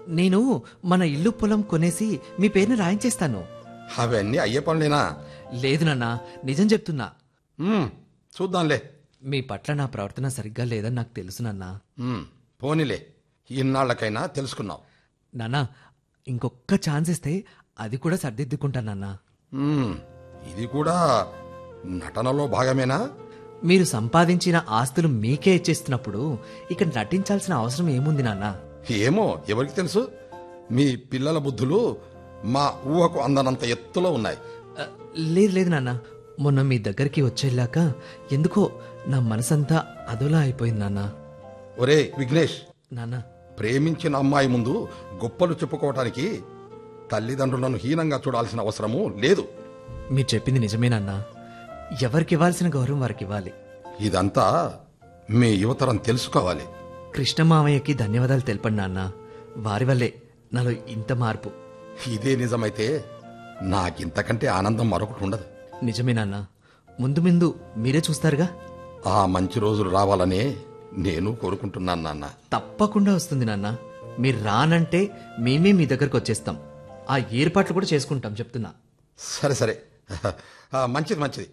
నేను మన ఇల్లు పొలం కొనేసి మీ పేరుని రాయించేస్తాను అవన్నీ అయ్యే పనులేనా లేదు నాన్న నిజం చెప్తున్నా మ్మ్, చూద్దాంలే మీ పట్ల నా ప్రవర్తన సరిగ్గా లేదని నాకు తెలుసు నాన్న మ్మ్, పోనీలే ఇన్నాళ్లకైనా తెలుసుకున్నావు నాన్న ఇంకొక్క ఛాన్స్ ఇస్తే అది కూడా సర్దిద్దుకుంటా నాన్న మ్మ్, ఇది కూడా నటనలో భాగమేనా మీరు సంపాదించిన ఆస్తులు మీకే ఇచ్చేస్తున్నప్పుడు ఇక నటించాల్సిన అవసరం ఏముంది నాన్న ఏమో ఎవరికి తెలుసు మీ పిల్లల బుద్ధులు మా ఊహకు అందనంత ఎత్తులో ఉన్నాయి ఆ, లేదు లేదు నాన్న మొన్న మీ దగ్గరికి వచ్చేళ్ళాక ఎందుకో నా మనసంతా అదోలా అయిపోయింది నాన్న ఒరే విఘ్నేష్ నాన్న ప్రేమించిన అమ్మాయి ముందు గొప్పలు చెప్పుకోవటానికి తల్లిదండ్రులను హీనంగా చూడాల్సిన అవసరము లేదు మీరు చెప్పింది నిజమే నాన్న ఎవరికి ఇవ్వాల్సిన గౌరవం వారికి ఇవ్వాలి ఇదంతా మీ యువతరం తెలుసుకోవాలి కృష్ణ మామయ్యకి ధన్యవాదాలు తెలపండి నాన్న వారి వల్లే నాలో ఇంత మార్పు ఇదే నిజమైతే నాకింతకంటే ఆనందం మరొకటి ఉండదు నిజమే నాన్న ముందు ముందు మీరే చూస్తారుగా ఆ మంచి రోజులు రావాలనే నేను కోరుకుంటున్నాను నాన్న తప్పకుండా వస్తుంది నాన్న మీరు రానంటే మేమే మీ దగ్గరకు వచ్చేస్తాం ఆ ఏర్పాట్లు కూడా చేసుకుంటాం చెప్తున్నా సరే సరే ఆ, మంచిది మంచిది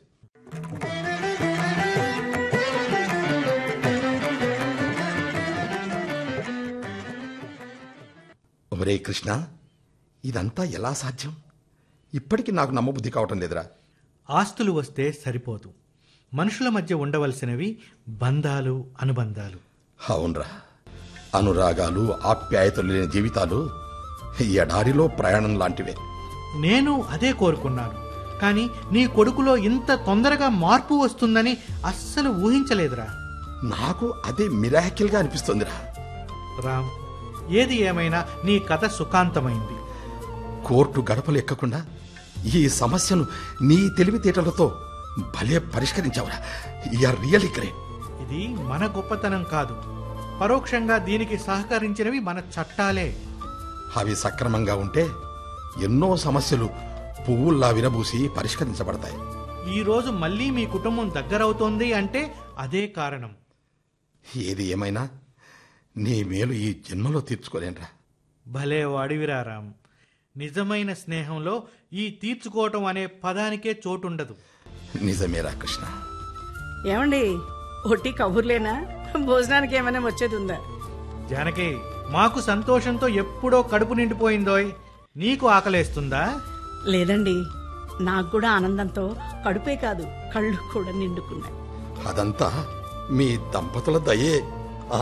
ఒరే కృష్ణ ఇదంతా ఎలా సాధ్యం ఇప్పటికీ నాకు నమ్మబుద్ధి కావటం లేదురా ఆస్తులు వస్తే సరిపోదు మనుషుల మధ్య ఉండవలసినవి బంధాలు అనుబంధాలు అవునరా అనురాగాలు ఆప్యాయతలు లేని జీవితాలు ఎడారిలో ప్రయాణం లాంటివే నేను అదే కోరుకున్నాను కానీ నీ కొడుకులో ఇంత తొందరగా మార్పు వస్తుందని అస్సలు ఊహించలేదురా నాకు అదే మిరాకిల్గా అనిపిస్తుందిరా రామ్ ఏది ఏమైనా నీ కథ సుఖాంతమైంది కోర్టు గడపలు ఎక్కకుండా ఈ సమస్యను నీ తెలివితేటలతో భలే పరిష్కరించావురా ఆర్ రియలీ గ్రేట్ ఇది మన గొప్పతనం కాదు పరోక్షంగా దీనికి సహకరించినవి మన చట్టాలే అవి సక్రమంగా ఉంటే ఎన్నో సమస్యలు పువ్వుల్లా విరబూసి పరిష్కరించబడతాయి ఈ రోజు మళ్ళీ మీ కుటుంబం దగ్గరవుతోంది అంటే అదే కారణం ఏది ఏమైనా నీ మేలు ఈ జన్మలో తీర్చుకోలేనురా భలే వాడివిరా రామ్ నిజమైన స్నేహంలో ఈ తీర్చుకోవటం అనే పదానికే చోటుండదు నిజమేరా కృష్ణ ఏమండి ఒట్టి కబుర్లేనా భోజనానికి ఏమైనా వచ్చేది ఉందా జానకి మాకు సంతోషంతో ఎప్పుడో కడుపు నిండిపోయిందోయ్ నీకు ఆకలేస్తుందా లేదండి నాకు కూడా ఆనందంతో కడుపే కాదు కళ్ళు కూడా నిండుకున్నాయి అదంతా మీ దంపతుల దయే ఆ,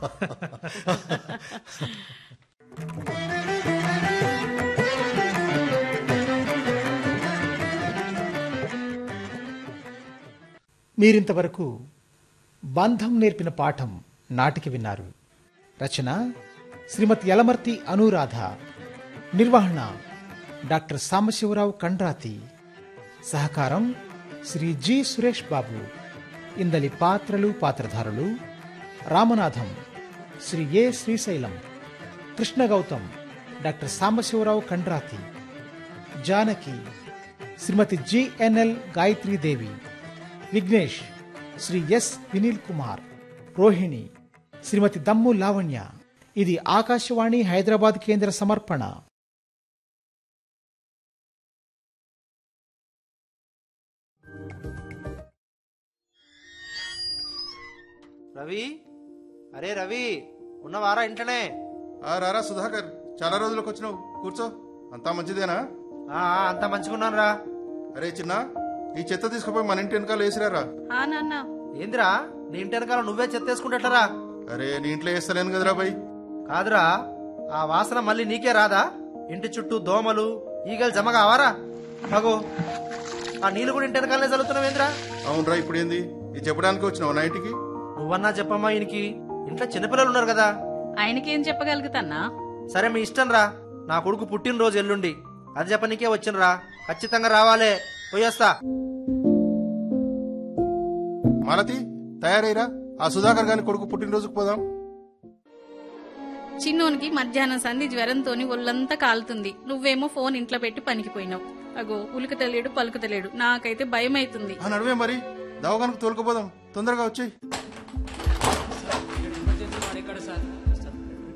మీరింతవరకు బంధం నేర్పిన పాఠం నాటికి విన్నారు రచన శ్రీమతి యలమర్తి అనురాధ నిర్వహణ డాక్టర్ సాంబశివరావు కండ్రాతి సహకారం శ్రీ జి సురేష్ బాబు ఇందలి పాత్రలు పాత్రధారులు Ramanatham Shri A Srisailam Krishna Gautam doctor Sambasivarao Kandrathi Janaki Shrimati G N L Gayatridevi Vignesh Shri S Vineel Kumar Rohini Shrimati Dammu Lavanya ఇది ఆకాశవాణి హైదరాబాద్ కేంద్ర సమర్పణ రవి అరే రవి ఉన్నవారా ఇంట్లోనే ఆ రారా సుధాకర్ చాలా రోజులకు వచ్చినావు కూర్చో అంతా మంచిదేనా ఆ, ఆ, అంతా మంచిగున్నాను రా అరే చిన్న ఈ చెత్త తీసుకుపోయి మన ఇంటి వెనకాల వేసిరారా ఆ నాన్న ఏందిరా నీ ఇంటి వెనకాల నువ్వే చెత్తేసుకుంటట్లరా అరే నీ ఇంట్లో వేస్తలేను కదరా బై కాదురా ఆ వాసన మళ్ళీ నీకే రాదా ఇంటి చుట్టూ దోమలు ఈగలు జమ కావారా అగో ఆ నీళ్ళు కూడా ఇంటి వెనకాలనే చల్లుతున్నావేంద్రా అవునరా ఇప్పుడు ఏంది ఇది చెప్పడానికి వచ్చినావు నా ఇంటికి నువ్వన్నా చెప్పమ్మా ఈయనకి ఇంట్లో చిన్నపిల్లలు ఉన్నారు కదా ఆయనకేం చెప్పగలుగుతాన్నా సరే మీ ఇష్టం రా నా కొడుకు పుట్టినరోజు ఎల్లుండి అది చెప్పనీకే వచ్చినరా ఖచ్చితంగా రావాలే పోయేస్తా మాలతి తయారైరా ఆ సుధాకర్ గాని కొడుకు పుట్టినరోజుకు పోదాం చిన్నోనికి మధ్యాహ్నం సంధి జ్వరంతోని ఒళ్ళంతా కాలుతుంది నువ్వేమో ఫోన్ ఇంట్లో పెట్టి పనికిపోయినావు అగో ఉలుకుతలేడు పలుకుతలేడు నాకైతే భయం అవుతుంది ఆ నడువే మరి దవాఖానకు తోలుకుపోదాం తొందరగా వచ్చేయి